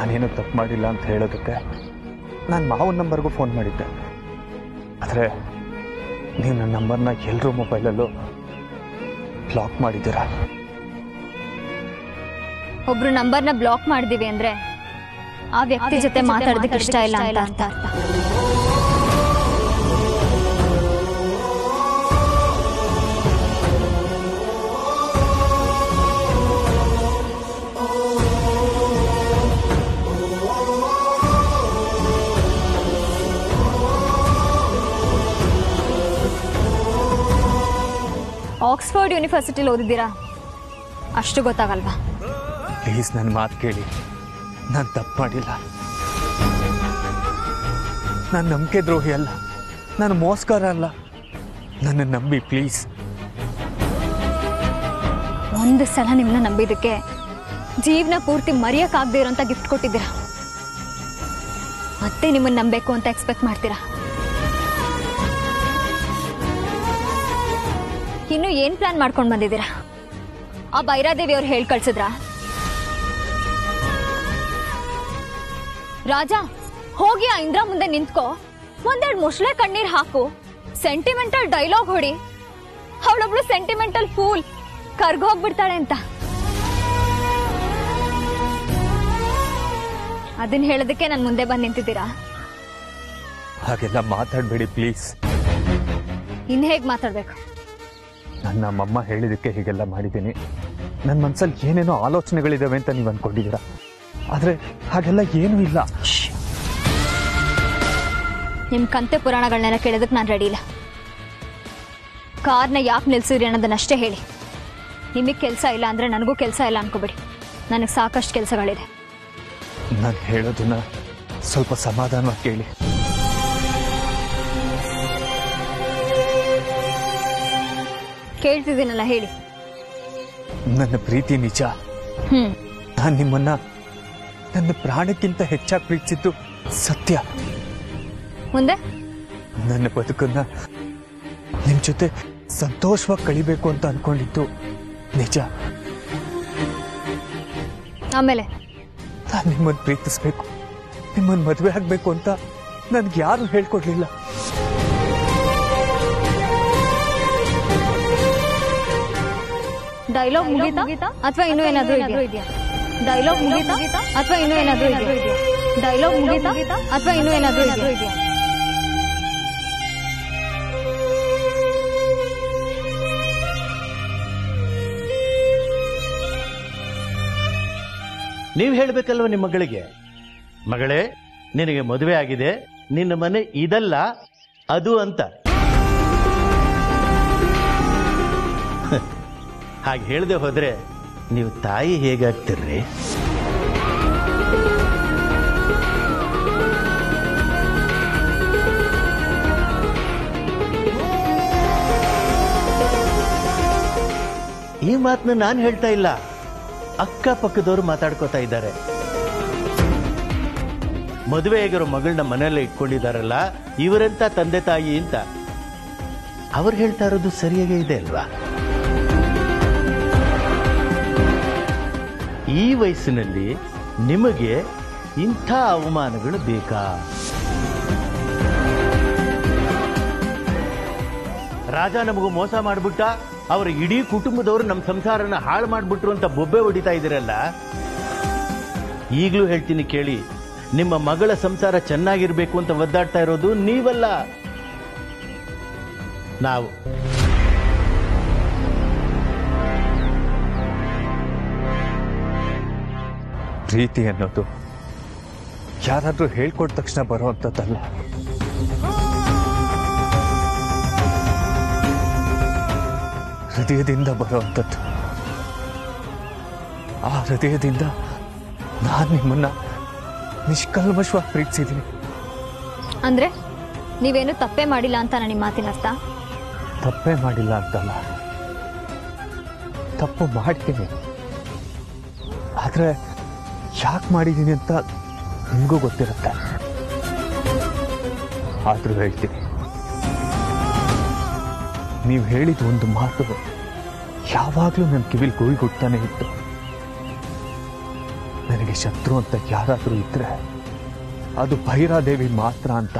ನಾನೇನು ತಪ್ಪು ಮಾಡಿಲ್ಲ ಅಂತ ಹೇಳೋದಕ್ಕೆ ನಾನು ಮಾವನ ನಂಬರ್ಗೂ ಫೋನ್ ಮಾಡಿದ್ದೆ ಆದರೆ ನೀವು ನನ್ನ ನಂಬರ್ನ ಎಲ್ಲರೂ ಮೊಬೈಲಲ್ಲೂ ಬ್ಲಾಕ್ ಮಾಡಿದ್ದೀರಾ ಒಬ್ರು ನಂಬರ್ನ ಬ್ಲಾಕ್ ಮಾಡಿದೀವಿ ಅಂದ್ರೆ ಆ ವ್ಯಕ್ತಿ ಜೊತೆ ಮಾತಾಡೋದಕ್ಕೆ ಇಷ್ಟ ಇಲ್ಲ ಅಂತ ಅರ್ಥ ಆಕ್ಸ್ಫರ್ಡ್ ಯೂನಿವರ್ಸಿಟಿಲಿ ಓದಿದ್ದೀರಾ ಅಷ್ಟು ಗೊತ್ತಾಗಲ್ವಾ ಪ್ಲೀಸ್ ನನ್ನ ಮಾತು ಕೇಳಿ ನಾನು ತಪ್ಪು ಮಾಡಿಲ್ಲ ನಾನು ನಂಬಿಕೆ ದ್ರೋಹಿ ಅಲ್ಲ ನಾನು ಮೋಸ್ಕಾರ ಅಲ್ಲ ನನ್ನ ನಂಬಿ ಪ್ಲೀಸ್ ಒಂದು ಸಲ ನಿಮ್ಮನ್ನ ನಂಬಿದ್ದಕ್ಕೆ ಜೀವನ ಪೂರ್ತಿ ಮರೆಯಕ್ಕಾಗದೇ ಇರೋಂಥ ಗಿಫ್ಟ್ ಕೊಟ್ಟಿದ್ದೀರಾ ಮತ್ತೆ ನಿಮ್ಮನ್ನ ನಂಬೇಕು ಅಂತ ಎಕ್ಸ್ಪೆಕ್ಟ್ ಮಾಡ್ತೀರಾ ಇನ್ನು ಏನ್ ಪ್ಲಾನ್ ಮಾಡ್ಕೊಂಡು ಬಂದಿದ್ದೀರಾ ಆ ಬೈರಾದೇವಿ ಅವ್ರು ಹೇಳಿ ಕಳ್ಸಿದ್ರಾ ರಾಜ ಹೋಗಿ ಆ ಇಂದ್ರ ಮುಂದೆ ನಿಂತ್ಕೋ ಒಂದೆರಡು ಮುಸ್ಳೆ ಕಣ್ಣೀರ್ ಹಾಕು ಸೆಂಟಿಮೆಂಟಲ್ ಡೈಲಾಗ್ ಹೊಡಿ ಅವಳೊಬ್ಳು ಸೆಂಟಿಮೆಂಟಲ್ ಫೂಲ್ ಕರ್ಗೋಗ್ಬಿಡ್ತಾಳೆ ಅಂತ ಅದನ್ನ ಹೇಳೋದಕ್ಕೆ ನಾನು ಮುಂದೆ ಬಂದು ನಿಂತಿದ್ದೀರಾ ಹಾಗೆಲ್ಲ ಮಾತಾಡಬೇಡಿ ಪ್ಲೀಸ್ ಇನ್ ಹೇಗ್ ಮಾತಾಡ್ಬೇಕು ನನ್ನ ನಮ್ಮಮ್ಮ ಹೇಳಿದಕ್ಕೆ ಹೀಗೆಲ್ಲ ಮಾಡಿದ್ದೀನಿ ನನ್ನ ಮನಸ್ಸಲ್ಲಿ ಏನೇನೋ ಆಲೋಚನೆಗಳಿದಾವೆ ಅಂತ ನೀವು ಅನ್ಕೊಂಡಿದ್ದೀರಾ ಆದರೆ ಹಾಗೆಲ್ಲ ಏನೂ ಇಲ್ಲ ನಿಮ್ ಕಂತೆ ಪುರಾಣಗಳನ್ನೆಲ್ಲ ಕೇಳೋದಕ್ಕೆ ನಾನು ರೆಡಿ ಇಲ್ಲ ಕಾರ್ನ ಯಾಕೆ ನಿಲ್ಸಿದ್ರಿ ಅನ್ನೋದನ್ನಷ್ಟೇ ಹೇಳಿ ನಿಮಗೆ ಕೆಲಸ ಇಲ್ಲ ಅಂದ್ರೆ ನನಗೂ ಕೆಲಸ ಇಲ್ಲ ಅನ್ಕೋಬೇಡಿ ನನಗೆ ಸಾಕಷ್ಟು ಕೆಲಸಗಳಿದೆ ನಾನು ಹೇಳೋದನ್ನ ಸ್ವಲ್ಪ ಸಮಾಧಾನವಾಗಿ ಕೇಳಿ ಕೇಳ್ತಿದ್ದೀನಲ್ಲ ಹೇಳಿ ನನ್ನ ಪ್ರೀತಿ ನಿಜ ಹ್ಮ್ ನಾನು ನಿಮ್ಮನ್ನ ನನ್ನ ಪ್ರಾಣಕ್ಕಿಂತ ಹೆಚ್ಚಾಗಿ ಪ್ರೀತಿಸಿದ್ದು ಸತ್ಯ ಮುಂದೆ ನನ್ನ ಬದುಕನ್ನ ನಿಮ್ ಜೊತೆ ಸಂತೋಷವಾಗಿ ಕಳಿಬೇಕು ಅಂತ ಅನ್ಕೊಂಡಿದ್ದು ನಿಜ ಆಮೇಲೆ ನಾನು ನಿಮ್ಮನ್ನು ಪ್ರೀತಿಸ್ಬೇಕು ನಿಮ್ಮನ್ನು ಮದುವೆ ಆಗ್ಬೇಕು ಅಂತ ನನ್ಗೆ ಯಾರು ಹೇಳ್ಕೊಡ್ಲಿಲ್ಲ ಡೈಲಾಗ್ ಮುಗೀತಾ ಅಥವಾ ಇನ್ನೂ ಏನಾದ್ರೂ ಇದೆಯಾ ಡೈಲಾಗ್ ಮುಗೀತಾ ಅಥವಾ ಇನ್ನೂ ಏನಾದ್ರೂ ಇದೆಯಾ ಡೈಲಾಗ್ ಮುಗೀತಾ ಅಥವಾ ಇನ್ನೂ ಏನಾದ್ರೂ ಇದೆಯಾ ನೀವು ಹೇಳ್ಬೇಕಲ್ವ ನಿಮ್ಮ ಮಗಳಿಗೆ ಮಗಳೇ ನಿನಗೆ ಮದುವೆ ಆಗಿದೆ ನಿನ್ನ ಮನೆ ಇದಲ್ಲ ಅದು ಅಂತ ಹಾಗೆ ಹೇಳದೆ ಹೋದ್ರೆ ನೀವು ತಾಯಿ ಹೇಗಾಗ್ತಿರ್ರಿ ಈ ಮಾತನ್ನ ನಾನು ಹೇಳ್ತಾ ಇಲ್ಲ ಅಕ್ಕಪಕ್ಕದವರು ಮಾತಾಡ್ಕೋತಾ ಇದ್ದಾರೆ ಮದುವೆಯಾಗಿರೋ ಮಗಳನ್ನ ಮನೆಯಲ್ಲೇ ಇಟ್ಕೊಂಡಿದಾರಲ್ಲ ಇವರೆಂತ ತಂದೆ ತಾಯಿ ಅಂತ ಅವ್ರು ಹೇಳ್ತಾ ಇರೋದು ಸರಿಯಾಗೇ ಇದೆ ಅಲ್ವಾ ಈ ವಯಸ್ಸಿನಲ್ಲಿ ನಿಮಗೆ ಇಂಥ ಅವಮಾನಗಳು ಬೇಕಾ ರಾಜ ನಮಗೂ ಮೋಸ ಮಾಡ್ಬಿಟ್ಟ ಅವರ ಇಡೀ ಕುಟುಂಬದವರು ನಮ್ಮ ಸಂಸಾರನ ಹಾಳು ಮಾಡ್ಬಿಟ್ರು ಅಂತ ಬೊಬ್ಬೆ ಹೊಡಿತಾ ಇದ್ದೀರಲ್ಲ ಈಗಲೂ ಹೇಳ್ತೀನಿ ಕೇಳಿ ನಿಮ್ಮ ಮಗಳ ಸಂಸಾರ ಚೆನ್ನಾಗಿರ್ಬೇಕು ಅಂತ ಒದ್ದಾಡ್ತಾ ಇರೋದು ನೀವಲ್ಲ ನಾವು ಪ್ರೀತಿ ಅನ್ನೋದು ಯಾರಾದ್ರೂ ಹೇಳ್ಕೊಟ್ಟ ತಕ್ಷಣ ಬರುವಂಥದ್ದಲ್ಲ ಹೃದಯದಿಂದ ಬರುವಂಥದ್ದು ಆ ಹೃದಯದಿಂದ ನಾನು ನಿಮ್ಮನ್ನ ನಿಷ್ಕಲ್ಮಶವಾಗಿ ಪ್ರೀತಿಸಿದ್ದೀನಿ ಅಂದ್ರೆ ನೀವೇನು ತಪ್ಪೇ ಮಾಡಿಲ್ಲ ಅಂತ ನಿಮ್ಮ ಮಾತಿನ ಅರ್ಥ ತಪ್ಪೇ ಮಾಡಿಲ್ಲ ಅಂತಲ್ಲ ತಪ್ಪು ಮಾಡ್ತೀನಿ ಆದರೆ ಯಾಕೆ ಮಾಡಿದ್ದೀನಿ ಅಂತ ನಿಮಗೂ ಗೊತ್ತಿರುತ್ತೆ ಆದರೂ ಹೇಳ್ತೀನಿ ನೀವು ಹೇಳಿದ ಒಂದು ಮಾತು ಯಾವಾಗಲೂ ನನ್ನ ಕಿವಿಲ್ ಗುಯ್ಗುಡ್ತಾನೆ ಇತ್ತು ನನಗೆ ಶತ್ರು ಅಂತ ಯಾರಾದರೂ ಇದ್ರೆ ಅದು ಭೈರಾದೇವಿ ಮಾತ್ರ ಅಂತ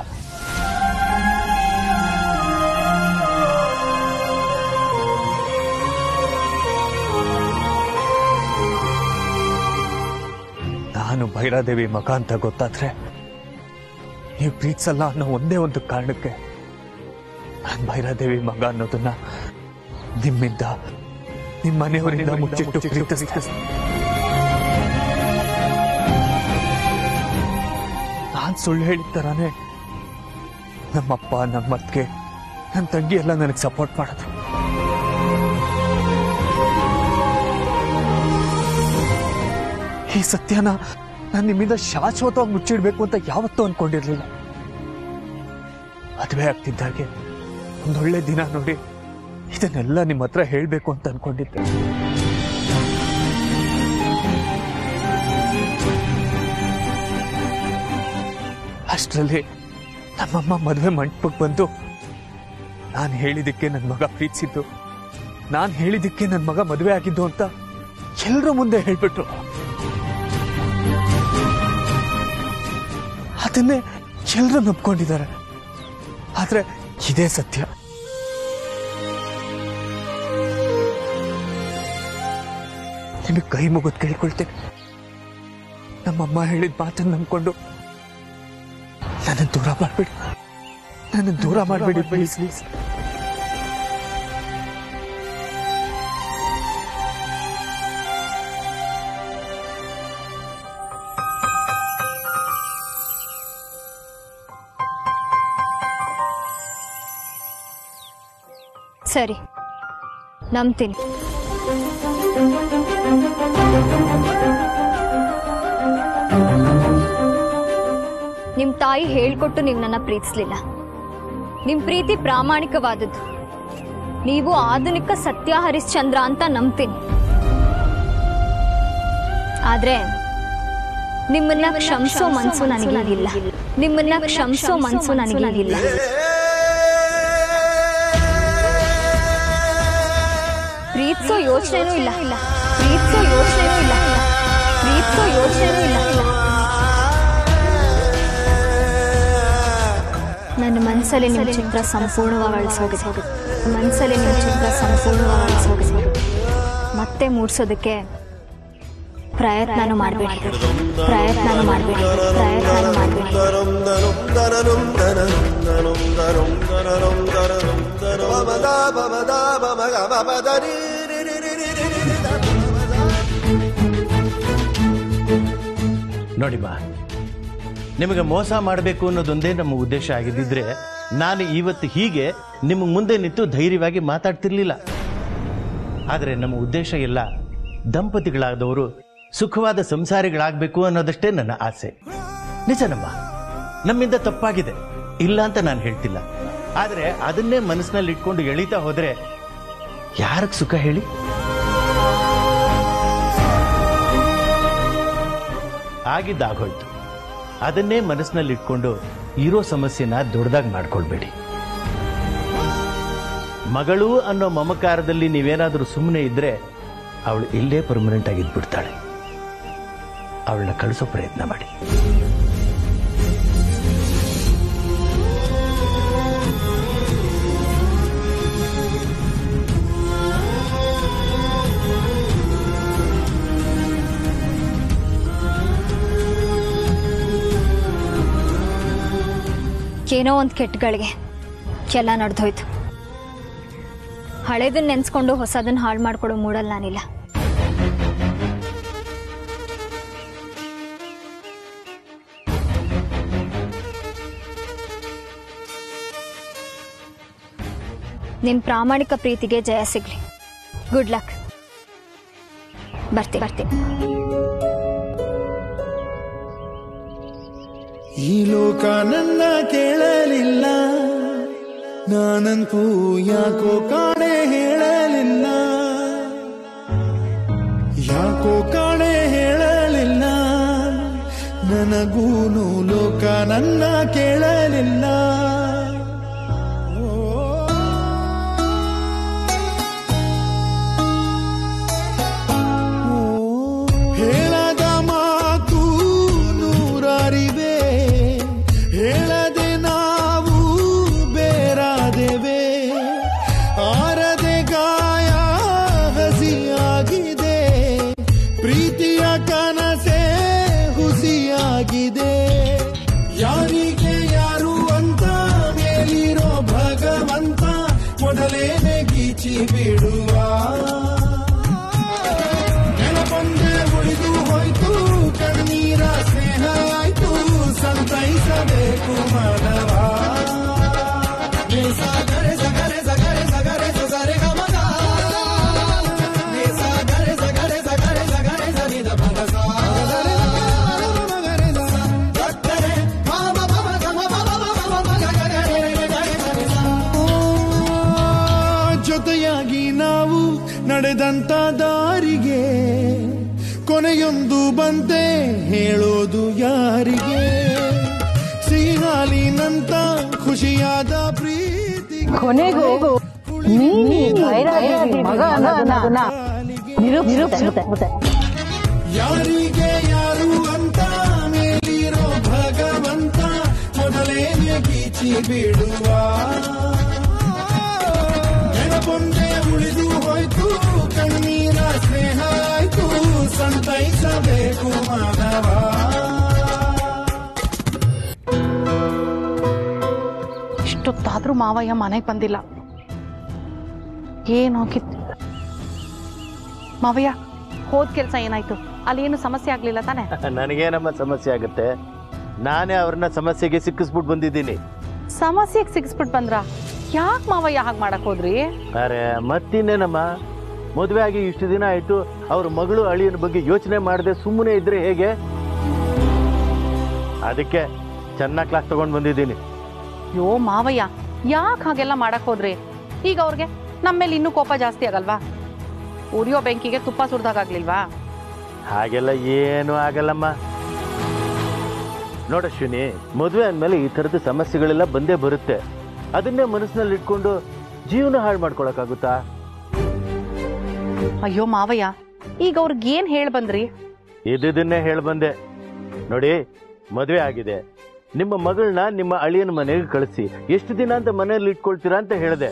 ನಾನು ಭೈರಾದೇವಿ ಮಗ ಅಂತ ಗೊತ್ತಾದ್ರೆ ನೀವು ಪ್ರೀತಿಸಲ್ಲ ಅನ್ನೋ ಒಂದೇ ಒಂದು ಕಾರಣಕ್ಕೆ ನಾನು ಭೈರಾದೇವಿ ಮಗ ಅನ್ನೋದನ್ನ ನಿಮ್ಮಿಂದ ನಿಮ್ಮ ಮನೆಯವರಿಂದ ಮುಚ್ಚಿಟ್ಟು ಪ್ರೀತಿಸ್ತಾ ನಾನ್ ಸುಳ್ಳು ಹೇಳಿದ ತರಾನೇ ನಮ್ಮಪ್ಪ ನಮ್ಮತ್ಗೆ ನನ್ನ ತಂಗಿ ಎಲ್ಲ ನನಗೆ ಸಪೋರ್ಟ್ ಮಾಡಿದ್ರು ಈ ಸತ್ಯನ ನಾನು ನಿಮ್ಮಿಂದ ಶಾಶ್ವತವಾಗಿ ಮುಚ್ಚಿಡ್ಬೇಕು ಅಂತ ಯಾವತ್ತೂ ಅನ್ಕೊಂಡಿರ್ಲಿಲ್ಲ ಮದುವೆ ಆಗ್ತಿದ್ದಾಗೆ ಒಂದೊಳ್ಳೆ ದಿನ ನೋಡಿ ಇದನ್ನೆಲ್ಲ ನಿಮ್ಮ ಹತ್ರ ಹೇಳ್ಬೇಕು ಅಂತ ಅನ್ಕೊಂಡಿದ್ದೆ ಅಷ್ಟರಲ್ಲಿ ನಮ್ಮಮ್ಮ ಮದುವೆ ಮಂಟಪಕ್ಕೆ ಬಂದು ನಾನು ಹೇಳಿದ್ದಕ್ಕೆ ನನ್ನ ಮಗ ಪ್ರೀತಿಸಿದ್ದು ನಾನು ಹೇಳಿದ್ದಕ್ಕೆ ನನ್ನ ಮಗ ಮದುವೆ ಆಗಿದ್ದು ಅಂತ ಎಲ್ಲರ ಮುಂದೆ ಹೇಳ್ಬಿಟ್ರು ಅದನ್ನೇ ಎಲ್ಲರೂ ನಂಬ್ಕೊಂಡಿದ್ದಾರೆ ಆದ್ರೆ ಇದೇ ಸತ್ಯ ನಿಮಗೆ ಕೈ ಮುಗಿದು ಕೇಳ್ಕೊಳ್ತೇನೆ ನಮ್ಮಮ್ಮ ಹೇಳಿದ ಮಾತನ್ನು ನಂಬ್ಕೊಂಡು ನನ್ನ ದೂರ ಮಾಡಬೇಡಿ ನನ್ನ ದೂರ ಮಾಡಬೇಡಿ ಪ್ಲೀಸ್ ಪ್ಲೀಸ್ ಸರಿ ನಂಬ್ತೀನಿ ನಿಮ್ ತಾಯಿ ಹೇಳ್ಕೊಟ್ಟು ನೀವು ನನ್ನ ಪ್ರೀತಿಸ್ಲಿಲ್ಲ ನಿಮ್ ಪ್ರೀತಿ ಪ್ರಾಮಾಣಿಕವಾದದ್ದು ನೀವು ಆಧುನಿಕ ಸತ್ಯ ಹರಿಶ್ಚಂದ್ರ ಅಂತ ನಂಬ್ತೀನಿ ಆದ್ರೆ ನಿಮ್ಮನ್ನ ಕ್ಷಮಿಸೋ ಮನ್ಸು ನನಗೀಗಿಲ್ಲ ನಿಮ್ಮನ್ನ ಕ್ಷಮಿಸೋ ಮನ್ಸು ನನಗೀಗಿಲ್ಲ ಪ್ರೀತಿಸೋ ಯೋಚನೆನೂ ಇಲ್ಲ ಪ್ರೀತಿಸೋ ಯೋಚನೆನೂ ಇಲ್ಲ ಪ್ರೀತಿಸೋ ಯೋಚನೆನೂ ಇಲ್ಲ ನನ್ನ ಮನಸ್ಸಲ್ಲಿ ನಿಮ್ಮ ಚಿತ್ರ ಸಂಪೂರ್ಣವಾಗಿ ಅಳಿಸೋಗಿದೆ ಮನಸ್ಸಲ್ಲಿ ನಿಮ್ಮ ಚಿತ್ರ ಸಂಪೂರ್ಣವಾಗಿ ಅಳಿಸೋಗಿದೆ ಮತ್ತೆ ಮೂಡ್ಸೋದಕ್ಕೆ ಪ್ರಯತ್ನನೂ ಮಾಡಬೇಡಿ ಪ್ರಯತ್ನನೂ ಮಾಡಬೇಡಿ ಪ್ರಯತ್ನನೂ ಮಾಡಬೇಡಿ ನೋಡಿಮ್ಮ ನಿಮಗೆ ಮೋಸ ಮಾಡಬೇಕು ಅನ್ನೋದೊಂದೇ ನಮ್ಮ ಉದ್ದೇಶ ಆಗಿದ್ದಿದ್ರೆ ನಾನು ಇವತ್ತು ಹೀಗೆ ನಿಮ್ಮ ಮುಂದೆ ನಿಂತು ಧೈರ್ಯವಾಗಿ ಮಾತಾಡ್ತಿರ್ಲಿಲ್ಲ ಆದರೆ ನಮ್ಮ ಉದ್ದೇಶ ಎಲ್ಲ ದಂಪತಿಗಳಾದವರು ಸುಖವಾದ ಸಂಸಾರಿಗಳಾಗಬೇಕು ಅನ್ನೋದಷ್ಟೇ ನನ್ನ ಆಸೆ ನಿಜನಮ್ಮ ನಮ್ಮಿಂದ ತಪ್ಪಾಗಿದೆ ಇಲ್ಲ ಅಂತ ನಾನು ಹೇಳ್ತಿಲ್ಲ ಆದರೆ ಅದನ್ನೇ ಮನಸ್ಸಿನಲ್ಲಿ ಇಟ್ಕೊಂಡು ಎಳಿತಾ ಹೋದ್ರೆ ಯಾರಿಗೆ ಸುಖ ಹೇಳಿ ಆಗಿದ್ದಾಗೋಯ್ತು ಅದನ್ನೇ ಮನಸ್ಸಿನಲ್ಲಿ ಇಟ್ಕೊಂಡು ಇರೋ ಸಮಸ್ಯೆನ ದೊಡ್ಡದಾಗಿ ಮಾಡ್ಕೊಳ್ಬೇಡಿ ಮಗಳು ಅನ್ನೋ ಮಮಕಾರದಲ್ಲಿ ನೀವೇನಾದರೂ ಸುಮ್ಮನೆ ಇದ್ರೆ ಅವಳು ಇಲ್ಲೇ ಪರ್ಮನೆಂಟ್ ಆಗಿ ಇದ್ಬಿಡ್ತಾಳೆ ಅವಳನ್ನ ಕಳಿಸೋ ಪ್ರಯತ್ನ ಮಾಡಿ ಏನೋ ಒಂದು ಕೆಟ್ಟಗಳಿಗೆ ಎಲ್ಲ ನಡೆದೋಯ್ತು ಹಳೇದನ್ನ ನೆನ್ಸ್ಕೊಂಡು ಹೊಸದನ್ನ ಹಾಳು ಮಾಡ್ಕೊಡೋ ಮೂಡಲ್ಲ ನಾನಿಲ್ಲ ನಿಮ್ ಪ್ರಾಮಾಣಿಕ ಪ್ರೀತಿಗೆ ಜಯ ಸಿಗ್ಲಿ ಗುಡ್ ಲಕ್ ಬರ್ತೀನಿ ಬರ್ತೀನಿ ಈ ಲೋಕ ನನ್ನ ಕೇಳಲಿಲ್ಲ ನಾನಂತೂ ಯಾಕೋ ಕಾಣೆ ಹೇಳಲಿಲ್ಲ ಯಾಕೋ ಕಾಣೆ ಹೇಳಲಿಲ್ಲ ನನಗೂನು ಲೋಕ ನನ್ನ ಕೇಳಲಿಲ್ಲ ಹೇಳದ ಮಾತು ನಡೆದಂತ ದಾರಿಗೆ ಕೊನೆಯೊಂದು ಬಂತೆ ಹೇಳೋದು ಯಾರಿಗೆ ಸಿಹಿಹಾಲಿನಂತ ಖುಷಿಯಾದ ಪ್ರೀತಿ ಕೊನೆಗೂ ನೀನು ಭೈರವಿ ಮಗ ಅನ್ನೋದನ್ನ ನಿರೂಪಿಸುತ್ತೆ ಯಾರಿಗೆ ಯಾರು ಅಂತ ಮೇಲಿರೋ ಭಗವಂತ ಮೊದಲೇನೆ ಗೀಚಿ ಬಿಡುವ ನೆನಪೊಂದೇ ಉಳಿದು ಹೋಯ್ತು ಕಣ್ಣೀರ ಸ್ನೇಹ ಆಯ್ತು ಸಂತೈಸಬೇಕು ಮಾನವ ಇಷ್ಟೊತ್ತಾದ್ರೂ ಮಾವಯ್ಯ ಮನೆಗೆ ಬಂದಿಲ್ಲ ಏನು ಹೋಗಿತ್ತು ಮಾವಯ್ಯ ಹೋದ್ ಕೆಲ್ಸ ಏನಾಯ್ತು ಅಲ್ಲಿ ಏನು ಸಮಸ್ಯೆ ಆಗ್ಲಿಲ್ಲ ತಾನೆ ನನಗೇನಮ್ಮ ಸಮಸ್ಯೆ ಆಗುತ್ತೆ ನಾನೇ ಅವ್ರನ್ನ ಸಮಸ್ಯೆಗೆ ಸಿಕ್ಕಿಸ್ಬಿಟ್ಟು ಬಂದಿದ್ದೀನಿ ಸಮಸ್ಯೆಗೆ ಸಿಕ್ಸ್ಬಿಟ್ ಬಂದ್ರ ಯಾಕೆ ಮಾವಯ್ಯ ಹಾಗೆ ಮಾಡಕ್ ಹೋದ್ರಿ ಅರೆ ಮತ್ತಿನ್ನೇನಮ್ಮ ಮದುವೆ ಆಗಿ ಇಷ್ಟು ದಿನ ಆಯ್ತು ಅವ್ರ ಮಗಳು ಅಳಿಯನ ಬಗ್ಗೆ ಯೋಚನೆ ಮಾಡದೆ ಸುಮ್ಮನೆ ಇದ್ರೆ ಹೇಗೆ ಅದಕ್ಕೆ ಚೆನ್ನಾಗಿ ಕ್ಲಾಸ್ ತಗೊಂಡು ಬಂದಿದ್ದೀನಿ ಯೋ ಮಾವಯ್ಯ ಯಾಕೆ ಹಾಗೆಲ್ಲ ಮಾಡಕ್ ಹೋದ್ರಿ ಈಗ ಅವ್ರಿಗೆ ನಮ್ಮ ಮೇಲೆ ಇನ್ನೂ ಕೋಪ ಜಾಸ್ತಿ ಆಗಲ್ವಾ ಉರಿಯೋ ಬೆಂಕಿಗೆ ತುಪ್ಪ ಸುಡ್ದಾಗ್ಲಿಲ್ವಾ ಹಾಗೆಲ್ಲ ಏನೂ ಆಗಲ್ಲಮ್ಮ ನೋಡ ಅಶ್ವಿನಿ ಮದುವೆ ಅಂದಮೇಲೆ ಈ ಥರದ ಸಮಸ್ಯೆಗಳೆಲ್ಲ ಬಂದೇ ಬರುತ್ತೆ ಅದನ್ನೇ ಮನಸ್ಸಿನಲ್ಲಿ ಇಟ್ಕೊಂಡು ಜೀವನ ಹಾಳು ಮಾಡ್ಕೊಳಕ್ಕಾಗುತ್ತಾ ಅಯ್ಯೋ ಮಾವಯ್ಯ ಈಗ ಅವ್ರಿಗೆ ಏನ್ ಹೇಳ್ ಬಂದ್ರಿ ಇದ್ದನ್ನೇ ಹೇಳಿ ಬಂದೆ ನೋಡಿ ಮದುವೆ ಆಗಿದೆ ನಿಮ್ಮ ಮಗಳನ್ನ ನಿಮ್ಮ ಅಳಿಯನ ಮನೆಗೆ ಕಳಿಸಿ ಎಷ್ಟು ದಿನ ಅಂತ ಮನೆಯಲ್ಲಿ ಇಟ್ಕೊಳ್ತೀರಾ ಅಂತ ಹೇಳಿದೆ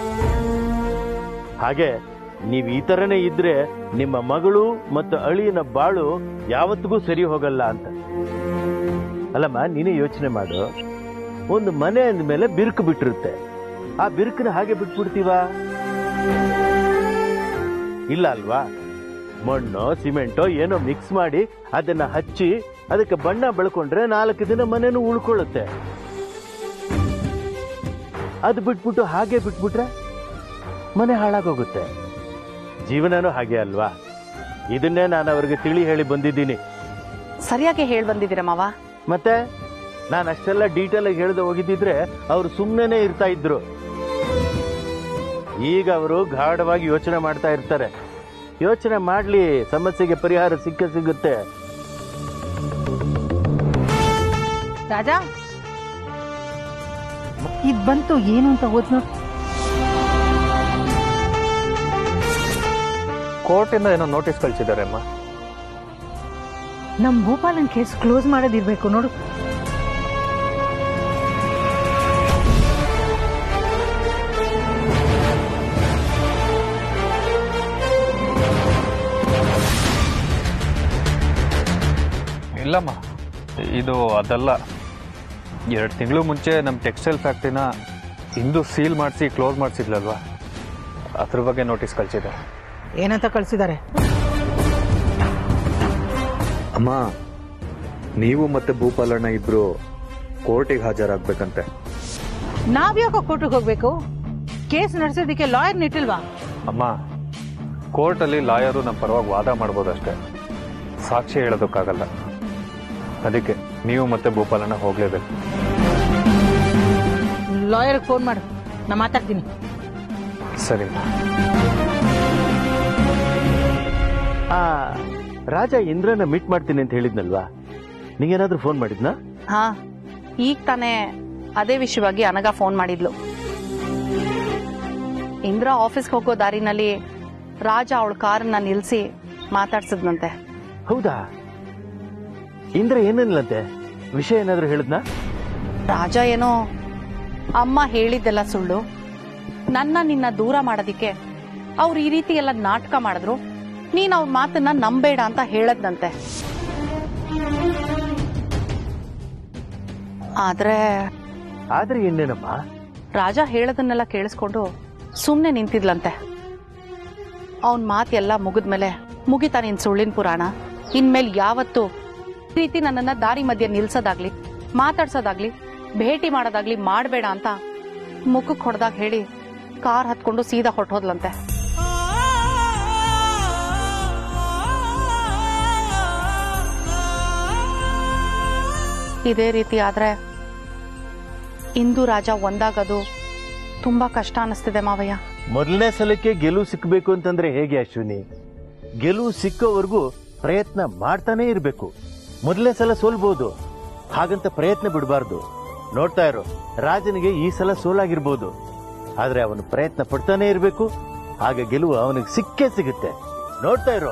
ಹಾಗೆ ನೀವು ಈ ತರನೇ ಇದ್ರೆ ನಿಮ್ಮ ಮಗಳು ಮತ್ತು ಅಳಿಯನ ಬಾಳು ಯಾವತ್ತಿಗೂ ಸರಿ ಹೋಗಲ್ಲ ಅಂತ ಅಲ್ಲಮ್ಮ ನೀನೇ ಯೋಚನೆ ಮಾಡು ಒಂದು ಮನೆ ಅಂದ್ಮೇಲೆ ಬಿರುಕು ಬಿಟ್ಟಿರುತ್ತೆ ಆ ಬಿರುಕನ್ನ ಹಾಗೆ ಬಿಟ್ಬಿಡ್ತೀವಾ ಇಲ್ಲ ಅಲ್ವಾ ಮಣ್ಣು ಸಿಮೆಂಟೋ ಏನೋ ಮಿಕ್ಸ್ ಮಾಡಿ ಅದನ್ನ ಹಚ್ಚಿ ಅದಕ್ಕೆ ಬಣ್ಣ ಬೆಳ್ಕೊಂಡ್ರೆ ನಾಲ್ಕು ದಿನ ಮನೇನು ಉಳ್ಕೊಳ್ಳುತ್ತೆ ಅದು ಬಿಟ್ಬಿಟ್ಟು ಹಾಗೆ ಬಿಟ್ಬಿಟ್ರೆ ಮನೆ ಹಾಳಾಗೋಗುತ್ತೆ ಜೀವನನೂ ಹಾಗೆ ಅಲ್ವಾ ಇದನ್ನೇ ನಾನು ಅವ್ರಿಗೆ ತಿಳಿ ಹೇಳಿ ಬಂದಿದ್ದೀನಿ ಸರಿಯಾಗಿ ಹೇಳ್ ಬಂದಿದ್ದೀರ ಮಾವ ಮತ್ತೆ ನಾನು ಅಷ್ಟೆಲ್ಲ ಡೀಟೇಲ್ ಆಗಿ ಹೇಳ್ದೆ ಹೋಗಿದ್ದಿದ್ರೆ ಅವರು ಸುಮ್ಮನೆ ಇರ್ತಾ ಇದ್ರು ಈಗ ಅವರು ಗಾಢವಾಗಿ ಯೋಚನೆ ಮಾಡ್ತಾ ಇರ್ತಾರೆ ಯೋಚನೆ ಮಾಡ್ಲಿ ಸಮಸ್ಯೆಗೆ ಪರಿಹಾರ ಸಿಕ್ಕ ಸಿಗುತ್ತೆ ರಾಜಾ ಇದ್ ಬಂತು ಏನು ಅಂತ ಓದ್ ನೋಡ್ ಕೋರ್ಟಿಂದ ಏನೋ ನೋಟಿಸ್ ಕಳ್ಸಿದ್ದಾರೆ ಅಮ್ಮ ನಮ್ ಭೂಪಾಲನ್ ಕೇಸ್ ಕ್ಲೋಸ್ ಮಾಡೋದಿರ್ಬೇಕು ನೋಡು ಇಲ್ಲಮ್ಮ ಇದು ಅದಲ್ಲ ಎರಡು ತಿಂಗಳು ಮುಂಚೆ ನಮ್ಮ ಟೆಕ್ಸ್ಟೈಲ್ ಫ್ಯಾಕ್ಟ್ರಿನ ಇಂದು ಸೀಲ್ ಮಾಡಿಸಿ ಕ್ಲೋಸ್ ಮಾಡಿಸಿದ್ಲಲ್ವಾ ಅದ್ರ ಬಗ್ಗೆ ನೋಟಿಸ್ ಕಳಿಸಿದೆ ಏನಂತ ಕಳ್ಸಿದ್ದಾರೆ ಅಮ್ಮ ನೀವು ಮತ್ತೆ ಭೂಪಾಲಣ್ಣ ಇಬ್ರು ಕೋರ್ಟಿಗೆ ಹಾಜರಾಗ್ಬೇಕಂತೆ ನಾವ್ಯಾಕೋ ಕೋರ್ಟಿಗೆ ಹೋಗ್ಬೇಕು ಕೇಸ್ ನಡೆಸೋದಕ್ಕೆ ಲಾಯರ್ ಇಟ್ಟಿಲ್ವಾ ಅಮ್ಮ ಕೋರ್ಟಲ್ಲಿ ಲಾಯರು ನಮ್ಮ ಪರವಾಗಿ ವಾದ ಮಾಡ್ಬೋದಷ್ಟೇ ಸಾಕ್ಷಿ ಹೇಳೋದಕ್ಕಾಗಲ್ಲ ಅದಕ್ಕೆ ನೀವು ಮತ್ತೆ ಭೂಪಾಲಣ್ಣ ಹೋಗ್ಲೇಬೇಕು ಲಾಯರ್ಗೆ ಫೋನ್ ಮಾಡು ನಾ ಮಾತಾಡ್ತೀನಿ ಸರಿ ಆ ರಾಜ ಇಂದ್ರನ ಮೀಟ್ ಮಾಡ್ತೀನಿ ಅಂತ ಹೇಳಿದ್ನಲ್ವಾ ನಿಂಗೇನಾದ್ರೂ ಫೋನ್ ಮಾಡಿದ್ನಾ ಹಾ ಈಗ ತಾನೇ ಅದೇ ವಿಷಯವಾಗಿ ಅನಗ ಫೋನ್ ಮಾಡಿದ್ಲು ಇಂದ್ರ ಆಫೀಸ್ಗೆ ಹೋಗೋ ದಾರಿನಲ್ಲಿ ರಾಜ ಅವಳ ಕಾರನ್ನ ನಿಲ್ಸಿ ಮಾತಾಡ್ಸಿದ್ನಂತೆ ಹೌದಾ ಇಂದ್ರ ಏನಿಲ್ಲಂತೆ ವಿಷಯ ಏನಾದ್ರೂ ಹೇಳಿದ್ನಾ ರಾಜ ಏನೋ ಅಮ್ಮ ಹೇಳಿದ್ದೆಲ್ಲ ಸುಳ್ಳು ನನ್ನ ನಿನ್ನ ದೂರ ಮಾಡೋದಿಕ್ಕೆ ಅವ್ರು ಈ ರೀತಿ ಎಲ್ಲ ನಾಟಕ ಮಾಡಿದ್ರು ನೀನ್ ಅವ್ರ ಮಾತನ್ನ ನಂಬೇಡ ಅಂತ ಹೇಳದ್ನಂತೆ ಆದ್ರೆ ಆದ್ರೆ ಇನ್ನೇನಮ್ಮ ರಾಜ ಹೇಳೋದನ್ನೆಲ್ಲ ಕೇಳಿಸ್ಕೊಂಡು ಸುಮ್ಮನೆ ನಿಂತಿದ್ಲಂತೆ ಅವನ್ ಮಾತೆಲ್ಲ ಮುಗಿದ್ಮೇಲೆ ಮುಗಿತಾ ನಿನ್ ಸುಳ್ಳಿನ ಪುರಾಣ ಇನ್ಮೇಲೆ ಯಾವತ್ತು ಪ್ರೀತಿ ನನ್ನನ್ನ ದಾರಿ ಮಧ್ಯೆ ನಿಲ್ಸೋದಾಗ್ಲಿ ಮಾತಾಡ್ಸೋದಾಗ್ಲಿ ಭೇಟಿ ಮಾಡೋದಾಗ್ಲಿ ಮಾಡಬೇಡ ಅಂತ ಮುಖಕ್ಕೆ ಹೊಡೆದಾಗ ಹೇಳಿ ಕಾರ್ ಹತ್ಕೊಂಡು ಸೀದಾ ಹೊಟ್ಟೋದ್ಲಂತೆ ಇದೇ ರೀತಿ ಆದ್ರೆ ಇಂದು ರಾಜ ಒಂದಾಗದು ತುಂಬಾ ಕಷ್ಟ ಅನಿಸ್ತಿದೆ ಮಾವಯ್ಯ ಮೊದಲನೇ ಸಲಕ್ಕೆ ಗೆಲುವು ಸಿಕ್ಕಬೇಕು ಅಂತಂದ್ರೆ ಹೇಗೆ ಅಶ್ವಿನಿ ಗೆಲುವು ಸಿಕ್ಕೋವರೆಗೂ ಪ್ರಯತ್ನ ಮಾಡ್ತಾನೆ ಇರಬೇಕು ಮೊದಲನೇ ಸಲ ಸೋಲ್ಬಹುದು ಹಾಗಂತ ಪ್ರಯತ್ನ ಬಿಡಬಾರ್ದು ನೋಡ್ತಾ ಇರೋ ರಾಜನಿಗೆ ಈ ಸಲ ಸೋಲಾಗಿರ್ಬೋದು ಆದ್ರೆ ಅವನು ಪ್ರಯತ್ನ ಪಡ್ತಾನೆ ಇರಬೇಕು ಆಗ ಗೆಲುವು ಅವನಿಗೆ ಸಿಕ್ಕೇ ಸಿಗುತ್ತೆ ನೋಡ್ತಾ ಇರೋ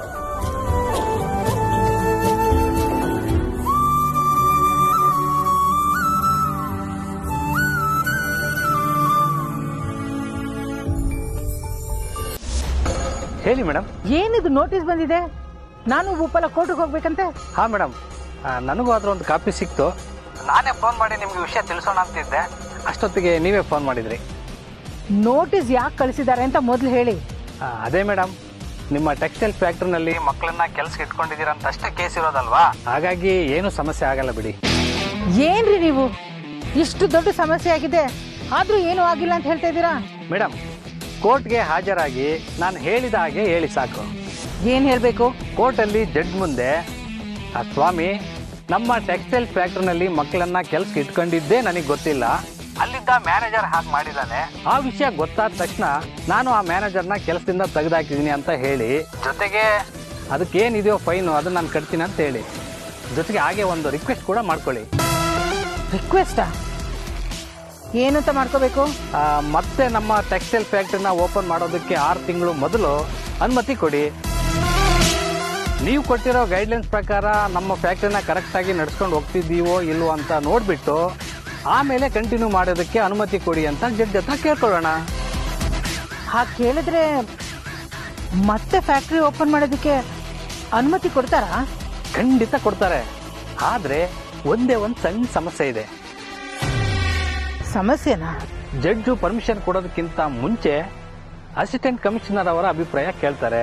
ಹೇಳಿ ಮೇಡಮ್ ಏನಿದು ನೋಟಿಸ್ ಬಂದಿದೆ ನಾನು ಭೂಪಾಲ ಕೋರ್ಟ್ಗೆ ಹೋಗ್ಬೇಕಂತೆ ಹಾ ಮೇಡಮ್ ನನಗೂ ಅದ್ರ ಒಂದು ಕಾಪಿ ಸಿಕ್ತು ನಾನೇ ಫೋನ್ ಮಾಡಿ ನಿಮ್ಗೆ ವಿಷಯ ತಿಳಿಸೋಣ ಅಂತಿದ್ದೆ ಅಷ್ಟೊತ್ತಿಗೆ ನೀವೇ ಫೋನ್ ಮಾಡಿದ್ರಿ ನೋಟಿಸ್ ಯಾಕೆ ಕಳಿಸಿದ್ದಾರೆ ಅಂತ ಮೊದಲು ಹೇಳಿ ಆ, ಅದೇ ಮೇಡಮ್ ನಿಮ್ಮ ಟೆಕ್ಸ್ಟೈಲ್ ಫ್ಯಾಕ್ಟ್ರಿನಲ್ಲಿ ಮಕ್ಕಳನ್ನ ಕೆಲ್ಸಕ್ಕೆ ಇಟ್ಕೊಂಡಿದ್ದೀರಾ ಅಂತ ಅಷ್ಟೇ ಕೇಸ್ ಇರೋದಲ್ವಾ ಹಾಗಾಗಿ ಏನು ಸಮಸ್ಯೆ ಆಗಲ್ಲ ಬಿಡಿ ಏನ್ರಿ ನೀವು ಇಷ್ಟು ದೊಡ್ಡ ಸಮಸ್ಯೆ ಆಗಿದೆ ಆದ್ರೂ ಏನು ಆಗಿಲ್ಲ ಅಂತ ಹೇಳ್ತಾ ಇದ್ದೀರಾ ಮೇಡಮ್ ಕೋರ್ಟ್ಗೆ ಹಾಜರಾಗಿ ನಾನು ಹೇಳಿದ ಹಾಗೆ ಹೇಳಿ ಸಾಕು ಏನ್ ಹೇಳ್ಬೇಕು ಕೋರ್ಟಲ್ಲಿ ಜಡ್ಜ್ ಮುಂದೆ ಆ ಸ್ವಾಮಿ ನಮ್ಮ ಟೆಕ್ಸ್ಟೈಲ್ ಫ್ಯಾಕ್ಟ್ರಿನಲ್ಲಿ ಮಕ್ಕಳನ್ನ ಕೆಲ್ಸಕ್ಕೆ ಇಟ್ಕೊಂಡಿದ್ದೇ ನನಗೆ ಗೊತ್ತಿಲ್ಲ ಅಲ್ಲಿದ್ದ ಮ್ಯಾನೇಜರ್ ಹಾಗೆ ಮಾಡಿದ್ದಾನೆ ಆ ವಿಷಯ ಗೊತ್ತಾದ ತಕ್ಷಣ ನಾನು ಆ ಮ್ಯಾನೇಜರ್ನ ಕೆಲಸದಿಂದ ತೆಗೆದಾಕಿದ್ದೀನಿ ಅಂತ ಹೇಳಿ ಜೊತೆಗೆ ಅದಕ್ಕೇನಿದೆಯೋ ಫೈನು ಅದನ್ನ ನಾನು ಕಟ್ತೀನಿ ಅಂತ ಹೇಳಿ ಜೊತೆಗೆ ಹಾಗೆ ಒಂದು ರಿಕ್ವೆಸ್ಟ್ ಕೂಡ ಮಾಡ್ಕೊಳ್ಳಿ ರಿಕ್ವೆಸ್ಟಾ ಏನಂತ ಮಾಡ್ಕೋಬೇಕು ಆ, ಮತ್ತೆ ನಮ್ಮ ಟೆಕ್ಸ್ಟೈಲ್ ಫ್ಯಾಕ್ಟ್ರಿನ ಓಪನ್ ಮಾಡೋದಕ್ಕೆ ಆರು ತಿಂಗಳು ಮೊದಲು ಅನುಮತಿ ಕೊಡಿ ನೀವು ಕೊಟ್ಟಿರೋ ಗೈಡ್ಲೈನ್ಸ್ ಪ್ರಕಾರ ನಮ್ಮ ಫ್ಯಾಕ್ಟ್ರಿನ ಕರೆಕ್ಟಾಗಿ ನಡ್ಸ್ಕೊಂಡು ಹೋಗ್ತಿದ್ದೀವೋ ಇಲ್ವೋ ಅಂತ ನೋಡ್ಬಿಟ್ಟು ಆಮೇಲೆ ಕಂಟಿನ್ಯೂ ಮಾಡೋದಕ್ಕೆ ಅನುಮತಿ ಕೊಡಿ ಅಂತ ಜಡ್ಜ್ ಹತ್ರ ಕೇಳ್ಕೊಳ್ಳೋಣ ಹಾಗೆ ಕೇಳಿದ್ರೆ ಮತ್ತೆ ಫ್ಯಾಕ್ಟ್ರಿ ಓಪನ್ ಮಾಡೋದಕ್ಕೆ ಅನುಮತಿ ಕೊಡ್ತಾರಾ ಖಂಡಿತ ಕೊಡ್ತಾರೆ ಆದ್ರೆ ಒಂದೇ ಒಂದು ಸಣ್ಣ ಸಮಸ್ಯೆ ಇದೆ ಸಮಸ್ಯೆನಾ ಜಡ್ಜು ಪರ್ಮಿಷನ್ ಕೊಡೋದಕ್ಕಿಂತ ಮುಂಚೆ ಅಸಿಸ್ಟೆಂಟ್ ಕಮಿಷನರ್ ಅವರ ಅಭಿಪ್ರಾಯ ಕೇಳ್ತಾರೆ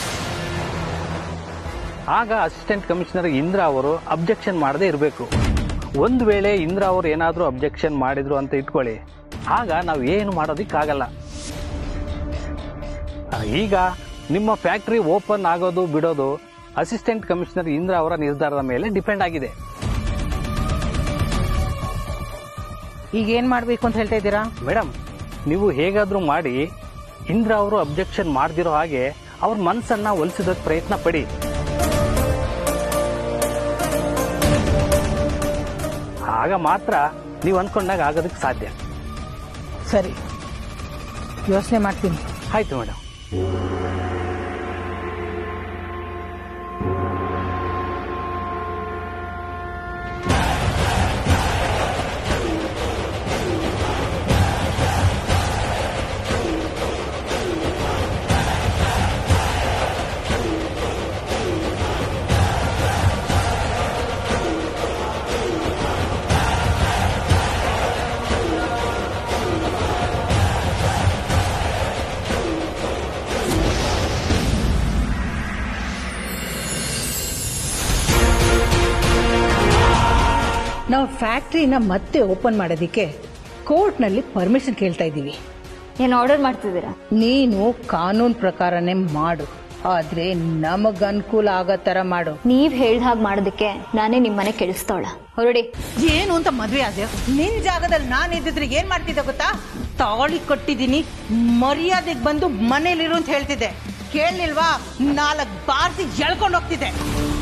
ಆಗ ಅಸಿಸ್ಟೆಂಟ್ ಕಮಿಷನರ್ ಇಂದ್ರ ಅವರು ಅಬ್ಜೆಕ್ಷನ್ ಮಾಡದೇ ಇರಬೇಕು ಒಂದು ವೇಳೆ ಇಂದ್ರ ಅವರು ಏನಾದರೂ ಅಬ್ಜೆಕ್ಷನ್ ಮಾಡಿದ್ರು ಅಂತ ಇಟ್ಕೊಳ್ಳಿ ಆಗ ನಾವು ಏನು ಮಾಡೋದಕ್ಕಾಗಲ್ಲ ಆ, ಈಗ ನಿಮ್ಮ ಫ್ಯಾಕ್ಟ್ರಿ ಓಪನ್ ಆಗೋದು ಬಿಡೋದು ಅಸಿಸ್ಟೆಂಟ್ ಕಮಿಷನರ್ ಇಂದ್ರ ಅವರ ನಿರ್ಧಾರದ ಮೇಲೆ ಡಿಪೆಂಡ್ ಆಗಿದೆ ಈಗ ಏನ್ ಮಾಡ್ಬೇಕು ಅಂತ ಹೇಳ್ತಾ ಇದ್ದೀರಾ ಮೇಡಮ್ ನೀವು ಹೇಗಾದ್ರೂ ಮಾಡಿ ಇಂದ್ರ ಅವರು ಅಬ್ಜೆಕ್ಷನ್ ಮಾಡ್ದಿರೋ ಹಾಗೆ ಅವ್ರ ಮನಸ್ಸನ್ನ ಒಲಿಸಿದಕ್ಕೆ ಪ್ರಯತ್ನ ಪಡಿ ಆಗ ಮಾತ್ರ ನೀವು ಅನ್ಕೊಂಡಾಗ ಆಗೋದಕ್ಕೆ ಸಾಧ್ಯ ಸರಿ ಯೋಚನೆ ಮಾಡ್ತೀನಿ ಆಯ್ತು ಮೇಡಮ್ ನಾವು ಫ್ಯಾಕ್ಟ್ರಿನ ಮತ್ತೆ ಓಪನ್ ಮಾಡೋದಕ್ಕೆ ಕೋರ್ಟ್ನಲ್ಲಿ ಪರ್ಮಿಷನ್ ಕೇಳ್ತಾ ಇದ್ದೀವಿ ಏನ್ ಆರ್ಡರ್ ಮಾಡ್ತಿದ್ದೀರಾ ನೀನು ಕಾನೂನು ಪ್ರಕಾರನೇ ಮಾಡು ಆದ್ರೆ ನಮಗ್ ಅನುಕೂಲ ಆಗೋ ತರ ಮಾಡು ನೀವ್ ಹೇಳ್ದ ಹಾಗೆ ಮಾಡೋದಕ್ಕೆ ನಾನೇ ನಿಮ್ಮನೆ ಕೆಡಿಸ್ತಾಳ ಹೊರಡಿ ಏನು ಅಂತ ಮದ್ವೆ ಆದೆ ನಿನ್ ಜಾಗದಲ್ಲಿ ನಾನು ಇದ್ದಿದ್ರೆ ಏನ್ ಮಾಡ್ತಿದ್ದೆ ಗೊತ್ತಾ ತಾಳಿ ಕೊಟ್ಟಿದ್ದೀನಿ ಮರ್ಯಾದೆಗೆ ಬಂದು ಮನೇಲಿರು ಅಂತ ಹೇಳ್ತಿದ್ದೆ ಕೇಳಲಿಲ್ವಾ ನಾಲ್ಕು ಬಾರ್ಸಿ ಎಳ್ಕೊಂಡು ಹೋಗ್ತಿದ್ದೆ